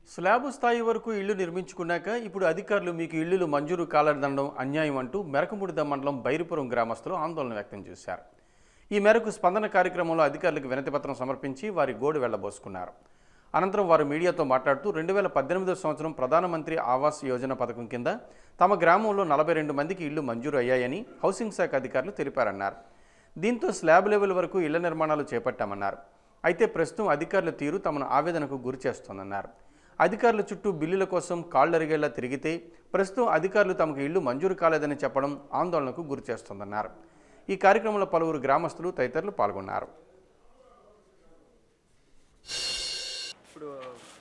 slab స్థాయి వరకు ఇళ్లు నిర్మించుకున్నాక ఇప్పుడు అధికారులు మీకు ఇళ్లులు మంజూరు కాలదండం అన్యాయం అంటూ మెరకముడిద మండలం బైరిపురం గ్రామస్తులు ఆందోళన వ్యక్తం చేశారు ఈ మేరకు స్పందన కార్యక్రమంలో అధికారులకు వినతిపత్రం సమర్పించి వారి గోడు వెళ్లబోసుకున్నారు అనంతరం వారు మీడియాతో మాట్లాడుతూ రెండు వేల పద్దెనిమిదో సంవత్సరం ప్రధానమంత్రి ఆవాస్ యోజన పథకం కింద తమ గ్రామంలో నలభై రెండు మందికి ఇళ్లు మంజూరు అయ్యాయని హౌసింగ్ శాఖ అధికారులు తెలిపారన్నారు దీంతో స్లాబ్ లెవెల్ వరకు ఇళ్ల నిర్మాణాలు చేపట్టామన్నారు అయితే ప్రస్తుతం అధికారుల తీరు తమను ఆవేదనకు గురి చేస్తోందన్నారు అధికారుల చుట్టూ బిల్లుల కోసం కాళ్లరిగేలా తిరిగితే ప్రస్తుతం అధికారులు తమకు ఇళ్లు మంజూరు కాలేదని చెప్పడం ఆందోళనకు గురి చేస్తోందన్నారు ఈ కార్యక్రమంలో పలువురు గ్రామస్తులు తదితరులు పాల్గొన్నారు ఇప్పుడు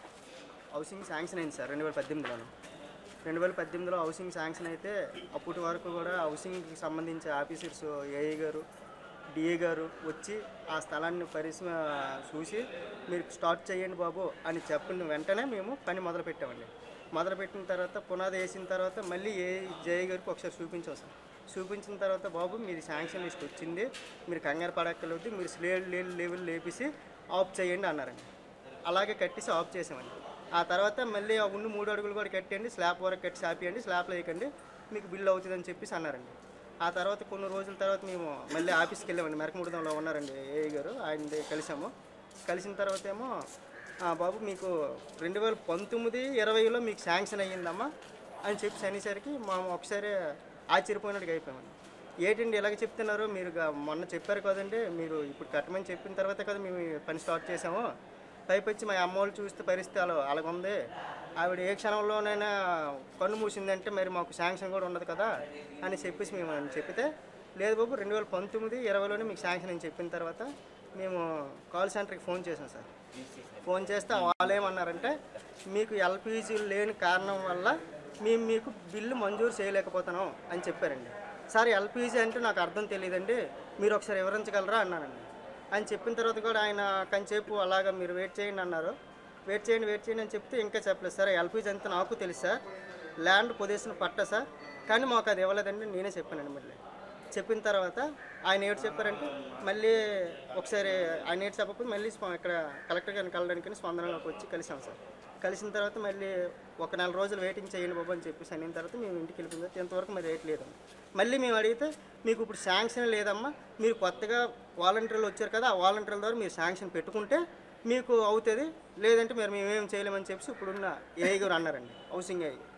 హౌసింగ్ శాంక్షన్ అయింది సార్ రెండు వేల పద్దెనిమిదిలోను రెండు వేల పద్దెనిమిదిలో హౌసింగ్ శాంక్షన్ అయితే అప్పటి వరకు కూడా హౌసింగ్కి సంబంధించి ఆఫీసర్స్ ఏఐ గారు డిఏ గారు వచ్చి ఆ స్థలాన్ని పరిశ్రమ చూసి మీరు స్టార్ట్ చేయండి బాబు అని చెప్పిన వెంటనే మేము పని మొదలు పెట్టామండి మొదలుపెట్టిన తర్వాత పునాది వేసిన తర్వాత మళ్ళీ ఏ జేఐ గారికి ఒకసారి చూపించాం సార్ చూపించిన తర్వాత బాబు మీరు శాంక్షన్ లిస్ట్ వచ్చింది మీరు కంగారు పడక్కర్లేదు మీరు స్లేడ్ లెవెల్ లేపేసి ఆఫ్ చేయండి అన్నారండి అలాగే కట్టేసి ఆఫ్ చేసామండి ఆ తర్వాత మళ్ళీ ఆ ఉండి మూడు అడుగులు కూడా కట్టండి స్లాబ్ వరకు కట్టి సాపియండి స్లాబ్లో వేయకండి మీకు బిల్లు అవుతుందని చెప్పేసి అన్నారండి ఆ తర్వాత కొన్ని రోజుల తర్వాత మేము మళ్ళీ ఆఫీస్కి వెళ్ళామండి మెరకముడిదంలో ఉన్నారండి ఏఐ గారు ఆయన కలిసాము కలిసిన తర్వాత ఏమో "ఆ, బాబు మీకు రెండు వేల పంతొమ్మిది ఇరవైలో మీకు శాంక్షన్ అయ్యిందమ్మా అని చెప్పి అనేసరికి మా ఒకసారి ఆశ్చర్యపోయినట్టుగా అయిపోయామండి ఏంటండి ఇలాగ చెప్తున్నారు మీరు గా- మొన్న చెప్పారు కదండి మీరు ఇప్పుడు కట్టమని చెప్పిన తర్వాత కదా మేము ఈ పని స్టార్ట్ చేసాము పైపొచ్చి మా అమ్మ వాళ్ళు చూస్తే పరిస్థితి అలా అలాగుంది ఆవిడ ఏ క్షణంలోనైనా కన్ను మూసిందంటే మరి మాకు శాంక్షన్ కూడా ఉండదు కదా అని చెప్పేసి మేము అని చెప్పితే లేదు బాబు రెండు వేల పంతొమ్మిది ఇరవైలోనే మీకు శాంక్షన్ అని చెప్పిన తర్వాత మేము కాల్ సెంటర్కి ఫోన్ చేసాం సార్ ఫోన్ చేస్తే వాళ్ళు ఏమన్నారంటే మీకు ఎల్పిజి లేని కారణం వల్ల మేము మీకు బిల్లు మంజూరు చేయలేకపోతున్నాం అని చెప్పారండి సార్ ఎల్పిజి అంటే నాకు అర్థం తెలియదండి మీరు ఒకసారి వివరించగలరా అన్నానండి అని చెప్పిన తర్వాత కూడా ఆయన కంచేపు అలాగా మీరు వెయిట్ చేయండి అన్నారు వెయిట్ చేయండి వెయిట్ చేయండి అని చెప్తే ఇంకా చెప్పలేదు సార్ ఎల్పిజి అంతా నాకు తెలుసు sir land position patta sir కానీ మాకు అది ఇవ్వలేదండి నేనే చెప్పానండి మళ్ళీ చెప్పిన తర్వాత ఆయన ఏడు చెప్పారంటే మళ్ళీ ఒకసారి ఆయన ఏడు చెప్పకపోతే మళ్ళీ స్ప- ఇక్కడ కలెక్టర్ గారిని కలవడానికి స్పందనలోకి వచ్చి కలిసాం సార్ కలిసిన తర్వాత మళ్ళీ ఒక నెల రోజులు వెయిటింగ్ చేయండి బాబు అని చెప్పేసి అయిన తర్వాత మేము ఇంటికి వెళ్ళిపోయిన తర్వాత ఇంతవరకు మరి రేట్ లేదండి మళ్ళీ మేము అడిగితే మీకు ఇప్పుడు శాంక్షన్ లేదమ్మా మీరు కొత్తగా వాలంటీర్లు వచ్చారు కదా ఆ వాలంటీర్ల ద్వారా మీరు శాంక్షన్ పెట్టుకుంటే మీకు అవుతుంది లేదంటే మరి మేమేం చేయలేమని చెప్పి ఇప్పుడున్న ఏఐ గారు అన్నారండి హౌసింగ్ ఏఐ